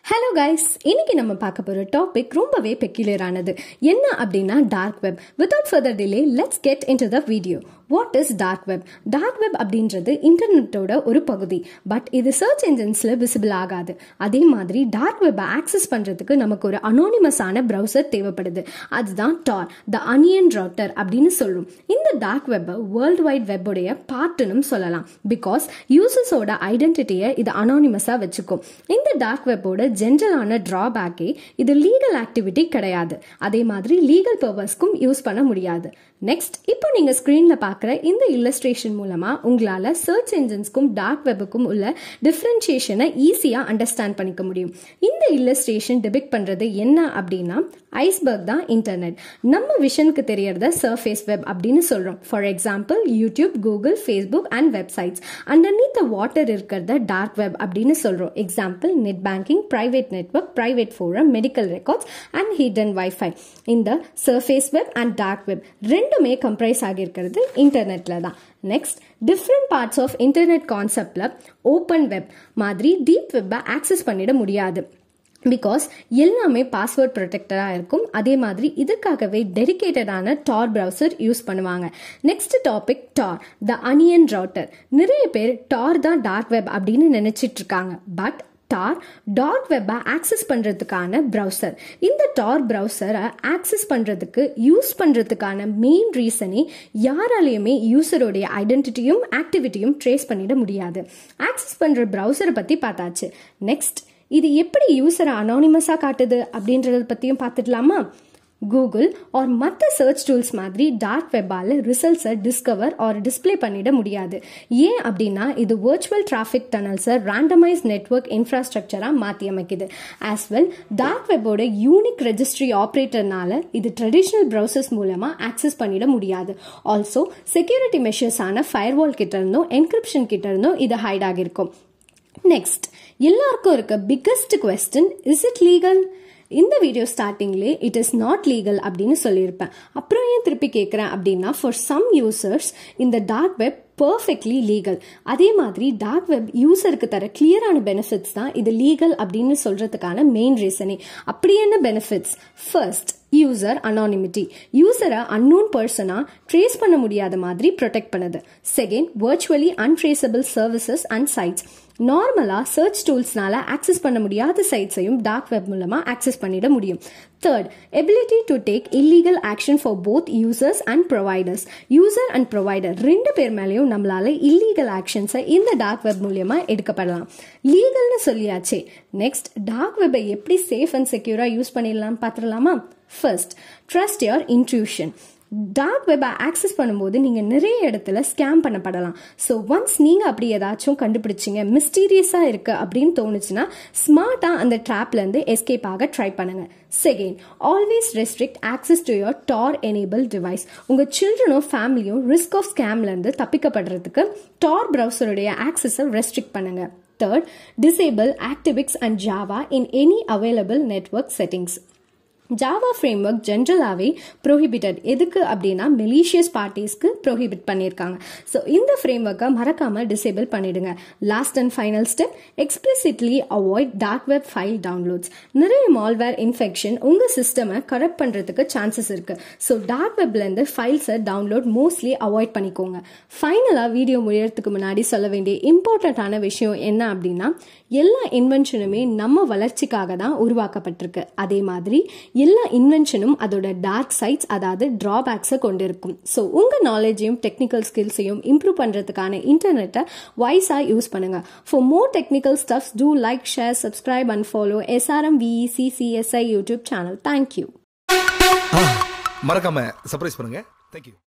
hello guys இன்னைக்கு நம்ம பார்க்க போகிற டாபிக் ரொம்பவே பெக்யூலரானது என்ன அப்படின்னா dark web without further delay let's get in to the video what is dark web dark web அப்படின்றது இன்டர்நெட்டோட ஒரு பகுதி பட் இது சர்ச் என்ஜின்ஸில் விசிபிள் ஆகாது அதே மாதிரி டார்க் வெப்பை ஆக்சஸ் பண்ணுறதுக்கு நமக்கு ஒரு அனோனிமஸான ப்ரௌசர் தேவைப்படுது அதுதான் டார் த அனியன் ரவுட்டர் அப்படின்னு சொல்லும் இந்த டார்க் வெப்பை வேர்ல்டு வைட் வெப்புடைய பார்ட்டுன்னு சொல்லலாம் பிகாஸ் யூசர்ஸோட ஐடென்டிட்டியை இது அனானிமஸாக வச்சுக்கும் இந்த டார்க் வெப்போட ஜென்ரலான ட்ராபேக்கே இது லீகல் ஆக்டிவிட்டி கிடையாது அதே மாதிரி லீகல் பர்பஸ்க்கும் யூஸ் பண்ண முடியாது நெக்ஸ்ட் இப்போ நீங்க ஸ்க்ரீன்ல பார்க்குற இந்த இல்லஸ்ட்ரேஷன் மூலமா உங்களால சர்ச் என்ஜின்ஸ்க்கும் டார்க் வெப்புக்கும் உள்ள டிஃப்ரென்சியேஷனை ஈஸியா அண்டர்ஸ்டாண்ட் பண்ணிக்க முடியும் இந்த இல்லஸ்ட்ரேஷன் டிபிக் பண்றது என்ன அப்படின்னா ஐஸ்பர்க் தான் இன்டர்நெட் நம்ம விஷனுக்கு தெரியறத சர்ஃபேஸ் வெப் அப்படின்னு சொல்றோம் for example YouTube Google Facebook and websites underneath the water இருக்கிறத டார்க் வெப் அப்படின்னு சொல்றோம் example net banking private network private forum medical records and hidden wifi இந்த surface web and dark web ரெண்டுமே comprise ஆகியிருக்கிறது இன்டர்நெட்ல தான் next different parts of internet கான்செப்ட்ல open web மாதிரி டீப் வெப்பை ஆக்சஸ் பண்ணிட முடியாது பிகாஸ் எல்லாமே பாஸ்வேர்ட் ப்ரொடெக்டடாக இருக்கும் அதே மாதிரி இதுக்காகவே டெடிக்கேட்டடான டார் ப்ரௌசர் யூஸ் பண்ணுவாங்க next topic Tor the onion router நிறைய பேர் டார் தான் டார்க் வெப் அப்படின்னு நினைச்சிட்டு இருக்காங்க பட் டார் டார்க் வெப்பை ஆக்சஸ் பண்ணுறதுக்கான ப்ரௌசர் இந்த டார் ப்ரௌசரை ஆக்சஸ் பண்ணுறதுக்கு யூஸ் பண்ணுறதுக்கான மெயின் ரீசனே யாராலையுமே யூசருடைய ஐடென்டிட்டியும் ஆக்டிவிட்டியும் ட்ரேஸ் பண்ணிட முடியாது ஆக்சஸ் பண்ணுற ப்ரௌசரை பற்றி பார்த்தாச்சு நெக்ஸ்ட் இது எப்படி யூசரை அனானிமஸாக காட்டுது அப்படின்றத பற்றியும் பார்த்துடலாமா கூகுள் ஆர் மற்ற சர்ச் டூல்ஸ் மாதிரி டார்க் வெப்பால் ரிசல்ட்ஸை டிஸ்கவர் ஆர் டிஸ்பிளே பண்ணிட முடியாது ஏன் அப்படின்னா இது வர்ச்சுவல் டிராஃபிக் டனல்ஸை ரேண்டமைஸ் நெட்ஒர்க் இன்ஃப்ராஸ்ட்ரக்சராக மாற்றி அமைக்குது ஆஸ் வெல் டார்க் வெப்போட யூனிக் ரெஜிஸ்ட்ரி ஆப்ரேட்டர்னால இது ட்ரெடிஷ்னல் ப்ரௌசர்ஸ் மூலமாக ஆக்சஸ் பண்ணிட முடியாது ஆல்சோ செக்யூரிட்டி மெஷர்ஸான ஃபயர்வால் கிட்ட இருந்தும் என்கிரிப்ஷன் கிட்ட இருந்தும் இது ஹைட் ஆகிருக்கும் நெக்ஸ்ட் எல்லாருக்கும் இருக்க biggest question is it legal இந்த வீடியோ ஸ்டார்டிங்லே இட் இஸ் நாட் லீகல் அப்படின்னு சொல்லியிருப்பேன் அப்புறம் ஏன் திருப்பி கேட்குறேன் அப்படின்னா ஃபார் சம் யூசர்ஸ் இந்த டார்க் வெப் பர்ஃபெக்ட்லி லீகல் அதே மாதிரி டார்க் வெப் யூசருக்கு தர கிளியரான பெனிஃபிட்ஸ் தான் இது லீகல் அப்படின்னு சொல்றதுக்கான மெயின் ரீசனே அப்படி என்ன பெனிஃபிட்ஸ் ஃபர்ஸ்ட் யூசர் அனானிமிட்டி யூசரை அன்னோன் பர்சனா ட்ரேஸ் பண்ண முடியாத மாதிரி ப்ரொடெக்ட் பண்ணுது second virtually untraceable services and sites நார்மலாக சர்ச் டூல்ஸ்னால ஆக்சஸ் பண்ண முடியாத சைட்ஸையும் டார்க் வெப் மூலமாக ஆக்சஸ் பண்ணிட முடியும் third ability to take illegal action for both users and providers user and provider ரெண்டு பேர் மேலேயும் நம்மளால இல்லீகல் ஆக்ஷன்ஸை இந்த டார்க் வெப் மூலியமா எடுக்கப்படலாம் லீகல்னு சொல்லியாச்சே நெக்ஸ்ட் டார்க் வெப்பை எப்படி சேஃப் அண்ட் செக்யூரா யூஸ் பண்ணிடலாம் பார்த்துடலாமா first trust your intuition dark வெப்பை ஆக்சஸ் பண்ணும்போது நீங்கள் நிறைய இடத்துல ஸ்கேம் பண்ணப்படலாம் ஸோ ஒன்ஸ் நீங்கள் அப்படி ஏதாச்சும் கண்டுபிடிச்சிங்க மிஸ்டீரியஸாக இருக்கு அப்படின்னு தோணுச்சுன்னா ஸ்மார்ட்டாக அந்த ட்ராப்லேருந்து எஸ்கேப் ஆக ட்ரை பண்ணுங்க second always restrict access to your Tor enable device உங்கள் சில்ட்ரனும் ஃபேமிலியும் ரிஸ்க் ஆஃப் ஸ்கேம்லேருந்து தப்பிக்கப்படுறதுக்கு டார் ப்ரௌசருடைய ஆக்சஸை ரெஸ்ட்ரிக்ட் பண்ணுங்க third disable ActiveX and Java in any available network settings Java framework ஜென்ரலாகவே ப்ரோஹிபிட்டட் எதுக்கு அப்படின்னா மெலீஷியஸ் பார்ட்டிஸ்க்கு ப்ரோஹிபிட் பண்ணியிருக்காங்க ஸோ இந்த ஃப்ரேம் ஒர்க்கை மறக்காமல் டிசேபிள் பண்ணிடுங்க last and final step explicitly avoid dark web file downloads நிறைய மால்வேர் இன்ஃபெக்ஷன் உங்கள் சிஸ்டமை கரெக்ட் பண்ணுறதுக்கு சான்சஸ் இருக்குது ஸோ டார்க் வெப்லேருந்து ஃபைல்ஸை டவுன்லோட் மோஸ்ட்லி அவாய்ட் பண்ணிக்கோங்க ஃபைனலாக வீடியோ முடியறதுக்கு முன்னாடி சொல்ல வேண்டிய இம்பார்ட்டண்ட்டான விஷயம் என்ன அப்படின்னா எல்லா இன்வென்ஷனுமே நம்ம வளர்ச்சிக்காக தான் உருவாக்கப்பட்டிருக்கு அதே மாதிரி எல்லா இன்வென்ஷனும் அதோட டார்க் சைட்ஸ் அதாவது ட்ராபேக்ஸை கொண்டிருக்கும் ஸோ உங்கள் நாலேஜையும் டெக்னிக்கல் ஸ்கில்ஸையும் இம்ப்ரூவ் பண்ணுறதுக்கான இன்டர்நெட்டை வைஸாக யூஸ் பண்ணுங்க for more technical stuffs do like share subscribe and follow SRM VECCSI YouTube channel thank you மறக்காம சர்ப்ரைஸ் பண்ணுங்க தேங்க்யூ